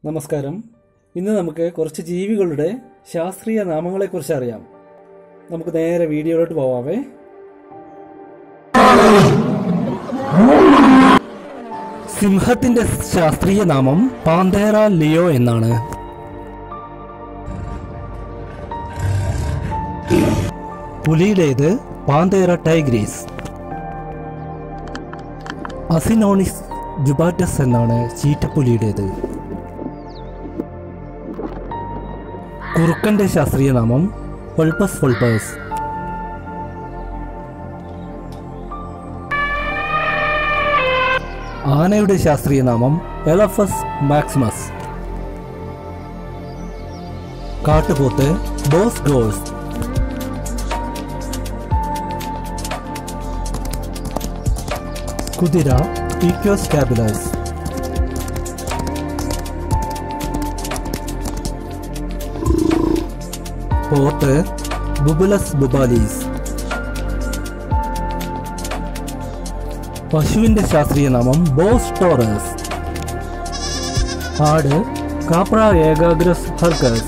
നമസ്കാരം ഇന്ന് നമുക്ക് കുറച്ച് ജീവികളുടെ ശാസ്ത്രീയ നാമങ്ങളെക്കുറിച്ച് അറിയാം നമുക്ക് നേരെ വീഡിയോയിലോട്ട് പോവാവേ സിംഹത്തിന്റെ ശാസ്ത്രീയ നാമം പാന്തേറ ലിയോ എന്നാണ് പുലിയുടേത് പാന്തേറ ടൈഗ്രീസ് അസിനോണിസ് ജുബാറ്റസ് എന്നാണ് ചീറ്റപ്പുലിയുടേത് കുറുക്കന്റെ ശാസ്ത്രീയ നാമം വൾപ്പസ് വൾപ്പസ് ആനയുടെ ശാസ്ത്രീയ നാമം എലഫസ് മാക്സിമസ് കാട്ടുപോത്ത് ബോസ് ഗോൾസ് കുതിര ഈക്യോസ് കാബുലസ് പോത്ത് ബുബുലസ് ബുബാലീസ് പശുവിന്റെ ശാസ്ത്രീയ നാമം ബോസ് ടോറസ് ആട് കാപ്ര ഏകാഗ്രസ് ഹർക്കസ്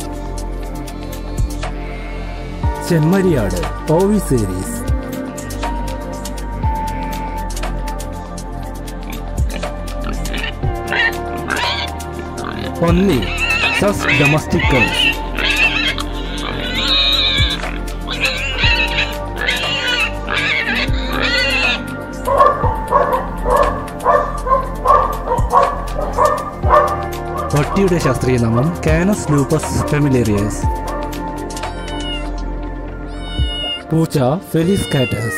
ചെമ്മരിയാട് ഓവിസേരീസ് പന്നി സസ് ഡൊമസ്റ്റിക്കസ് പട്ടിയുടെ ശാസ്ത്രീയ നാമം കാനസ് ലൂപ്പസ് ഫെമിലേറിയസ് പൂച്ച ഫെലിസ് കാറ്റസ്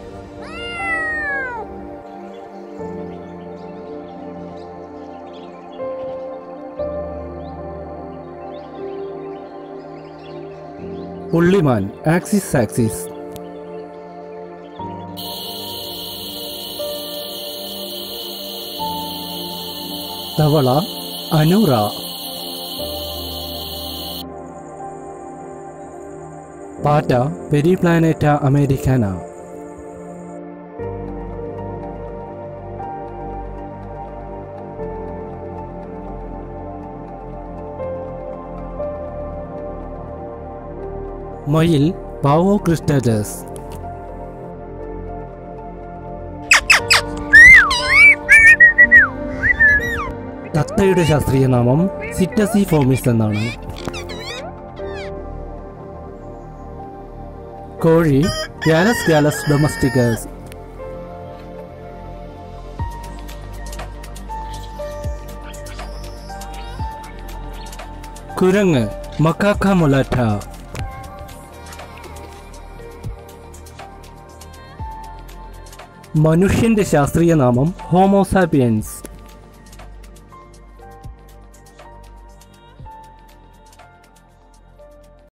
പുള്ളിമാൻ ആക്സിസ് ആക്സിസ് തവള അനൂറ പാറ്റ പെരിപ്ലാനേറ്റ അമേരിക്കാന മയിൽ പാവോ ക്രിസ്റ്റാറ്റസ് തത്തയുടെ ശാസ്ത്രീയ നാമം സിറ്റസി ഫോമിസ് എന്നാണ് കോഴി ഗ്യാലസ് ഗ്യാലസ് ഡൊമസ്റ്റിക്കസ് കുരങ്ങ് മക്കാക്ക മൊലാറ്റ മനുഷ്യന്റെ ശാസ്ത്രീയ നാമം ഹോമോസാപ്പിയൻസ്